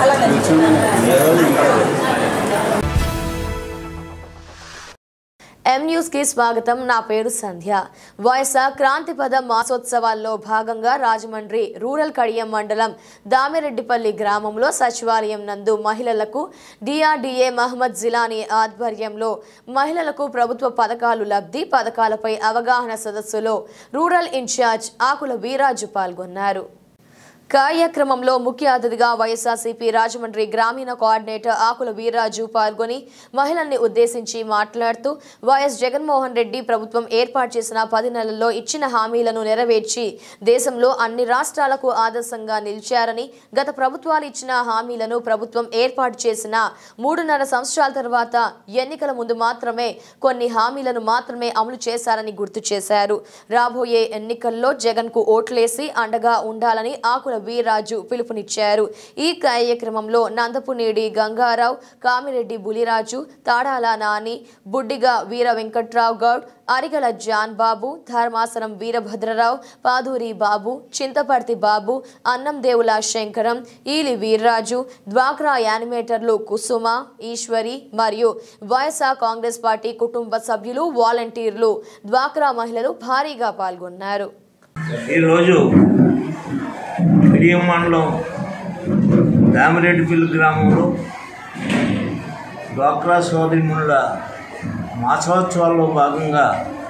M news కి స్వాగతం నా పేరు సంధ్య వైఎస్ఆర్ క్రాంతిపద మాసోత్సవాల్లో భాగంగా రాజమండ్రి రూరల్ కడియం మండలం దామిరెడ్డిపల్లి గ్రామంలో సచివాలయం నందు మహిళలకు డిఆర్డీఏ మహమ్మద్ జిలానీ ఆధ్వర్యంలో మహిళలకు ప్రభుత్వ పథకాలు లబ్ధి పథకాలపై అవగాహన సదస్సులో రూరల్ ఇన్ఛార్జ్ ఆకుల వీరాజు పాల్గొన్నారు కార్యక్రమంలో ముఖ్య అతిథిగా వైఎస్ఆర్సీపీ రాజమండ్రి గ్రామీణ కోఆర్డినేటర్ ఆకుల వీర్రాజు పాల్గొని మహిళల్ని ఉద్దేశించి మాట్లాడుతూ వైఎస్ జగన్మోహన్ రెడ్డి ప్రభుత్వం ఏర్పాటు చేసిన పది నెలల్లో ఇచ్చిన హామీలను నెరవేర్చి దేశంలో అన్ని రాష్ట్రాలకు ఆదర్శంగా నిలిచారని గత ప్రభుత్వాలు ఇచ్చిన హామీలను ప్రభుత్వం ఏర్పాటు చేసిన మూడున్నర సంవత్సరాల తర్వాత ఎన్నికల ముందు మాత్రమే కొన్ని హామీలను మాత్రమే అమలు చేశారని గుర్తు చేశారు రాబోయే ఎన్నికల్లో జగన్ కు ఓట్లేసి అండగా ఉండాలని ఆకుల వీర్రాజు పిలుపునిచ్చారు ఈ కార్యక్రమంలో నందపునేడి గంగారావు కామిరెడ్డి బులిరాజు తాడాల నాని బుడ్డిగా వీర వెంకట్రావు గౌడ్ అరిగల జాన్ బాబు ధర్మాసనం వీరభద్రరావు పాదూరి బాబు చింతపర్తి బాబు అన్నం దేవుల శంకరం ఈలి వీర్రాజు డ్వాక్రా యానిమేటర్లు కుసుమ ఈశ్వరి మరియు వైఎస్ఆర్ కాంగ్రెస్ పార్టీ కుటుంబ సభ్యులు వాలంటీర్లు డ్వాక్రా మహిళలు భారీగా పాల్గొన్నారు ఈరోజు మిడియం మండలం దామిరెడ్డిపల్లి గ్రామంలో డ్వాక్రా సోదరిమునుల మాసోత్సవాల్లో భాగంగా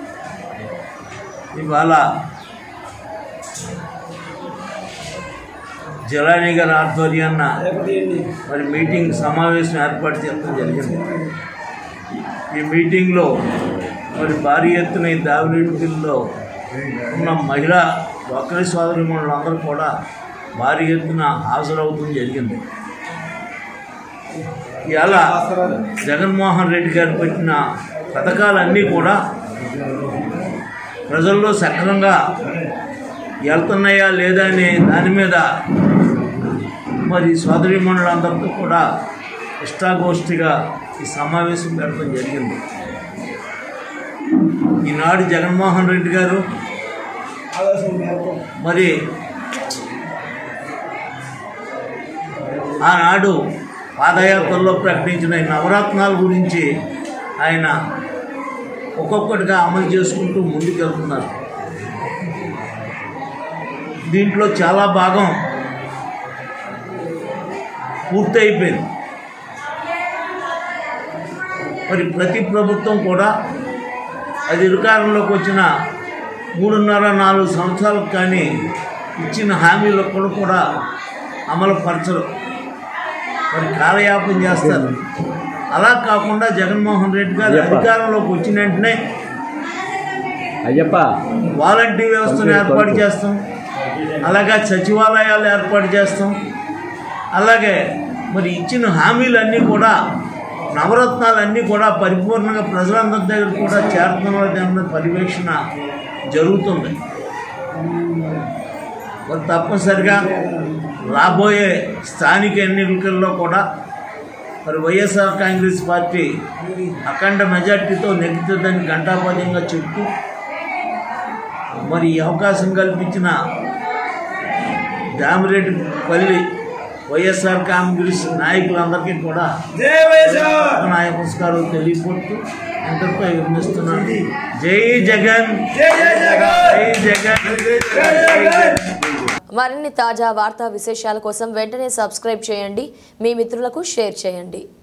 ఇవాళ జలాని గారి ఆధ్వర్యాన్న మరి మీటింగ్ సమావేశం ఏర్పాటు చేయడం జరిగింది ఈ మీటింగ్లో మరి భారీ ఎత్తున ఈ దావిరెడ్డిపల్లిలో ఉన్న మహిళా డ్వాక్రా సోదరిమణులందరూ కూడా భారీ ఎత్తున హాజరవుతూ జరిగింది ఇవాళ జగన్మోహన్ రెడ్డి గారు పెట్టిన పథకాలన్నీ కూడా ప్రజల్లో సక్రమంగా వెళ్తున్నాయా లేదా అనే దాని మీద మరి సోదరిమణులందరితో కూడా ఇష్టాగోష్ఠిగా ఈ సమావేశం పెట్టడం జరిగింది ఈనాడు జగన్మోహన్ రెడ్డి గారు మరి ఆనాడు పాదయాత్రలో ప్రకటించిన ఈ నవరత్నాల గురించి ఆయన ఒక్కొక్కటిగా అమలు చేసుకుంటూ ముందుకెళ్తున్నారు దీంట్లో చాలా భాగం పూర్తయిపోయింది మరి ప్రతి ప్రభుత్వం కూడా అది అధికారంలోకి వచ్చిన మూడున్నర నాలుగు సంవత్సరాలకు కానీ ఇచ్చిన హామీలు కూడా కూడా అమలు పరచరు మరి కాలయాపన చేస్తారు అలా కాకుండా జగన్మోహన్ రెడ్డి గారు అధికారంలోకి వచ్చిన వెంటనే అయ్యప్ప వాలంటీర్ వ్యవస్థను ఏర్పాటు చేస్తాం అలాగే సచివాలయాలు ఏర్పాటు చేస్తాం అలాగే మరి ఇచ్చిన హామీలన్నీ కూడా నవరత్నాలన్నీ కూడా పరిపూర్ణంగా ప్రజలందరి దగ్గర కూడా చేరుతున్న పర్యవేక్షణ జరుగుతుంది మరి తప్పనిసరిగా రాబోయే స్థానిక ఎన్నికల్లో కూడా మరి వైఎస్ఆర్ కాంగ్రెస్ పార్టీ అఖండ మెజార్టీతో నెగ్గుతుందని ఘంటాపథ్యంగా చెప్తూ మరి ఈ అవకాశం కల్పించిన దామిరెడ్డిపల్లి వైఎస్ఆర్ కాంగ్రెస్ నాయకులందరికీ కూడా నాయ పురస్కారం తెలియపడుతూ ఎంతతో విరమిస్తున్నాను జై జగన్ జై జగన్ జై జగన్ మరిన్ని తాజా వార్తా విశేషాల కోసం వెంటనే సబ్స్క్రైబ్ చేయండి మీ మిత్రులకు షేర్ చేయండి